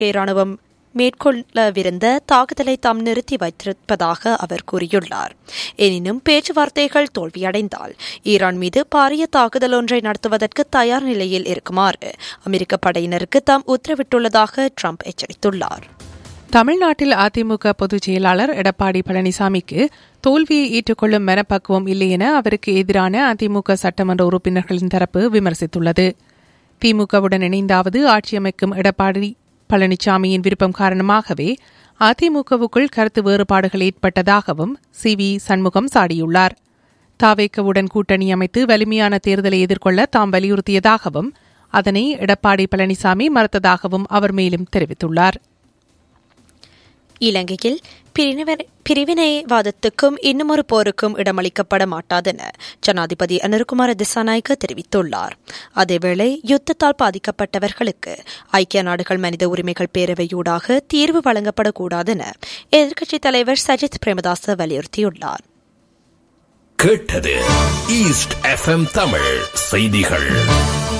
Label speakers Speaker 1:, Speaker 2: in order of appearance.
Speaker 1: ராணுவம் மேற்கொள்ளவிருந்த தாக்குதலை தாம் நிறுத்தி வைத்திருப்பதாக அவர் கூறியுள்ளார் எனினும் பேச்சுவார்த்தைகள் தோல்வியடைந்தால் ஈரான் மீது பாரிய தாக்குதல் ஒன்றை நடத்துவதற்கு தயார் நிலையில் இருக்குமாறு அமெரிக்க படையினருக்கு தாம் உத்தரவிட்டுள்ளதாக ட்ரம்ப் எச்சரித்துள்ளார்
Speaker 2: தமிழ்நாட்டில் அதிமுக பொதுச் செயலாளர் எடப்பாடி பழனிசாமிக்கு தோல்வியை ஏற்றுக்கொள்ளும் மனப்பக்குவம் இல்லை என அவருக்கு எதிரான அதிமுக சட்டமன்ற உறுப்பினர்களின் தரப்பு விமர்சித்துள்ளது திமுகவுடன் இணைந்தாவது ஆட்சி அமைக்கும் எடப்பாடி பழனிசாமியின் விருப்பம் காரணமாகவே அதிமுகவுக்குள் கருத்து வேறுபாடுகள் ஏற்பட்டதாகவும் சி வி சண்முகம் சாடியுள்ளார் தாவேக்கவுடன் கூட்டணி அமைத்து வலிமையான தேர்தலை எதிர்கொள்ள தாம் வலியுறுத்தியதாகவும் அதனை எடப்பாடி பழனிசாமி மறுத்ததாகவும் அவர் மேலும் தெரிவித்துள்ளார்
Speaker 1: இலங்கையில் பிரிவினைவாதத்துக்கும் இன்னுமொரு போருக்கும் இடமளிக்கப்பட மாட்டாதென ஜனாதிபதி அனுர்குமார திசாநாயக்க தெரிவித்துள்ளார் அதேவேளை யுத்தத்தால் பாதிக்கப்பட்டவர்களுக்கு ஐக்கிய நாடுகள் மனித உரிமைகள் பேரவையூடாக தீர்வு வழங்கப்படக்கூடாதென எதிர்க்கட்சித் தலைவர் சஜித் பிரேமதாச வலியுறுத்தியுள்ளார்
Speaker 3: கேட்டது ஈஸ்ட் எஃப்எம் தமிழ் செய்திகள்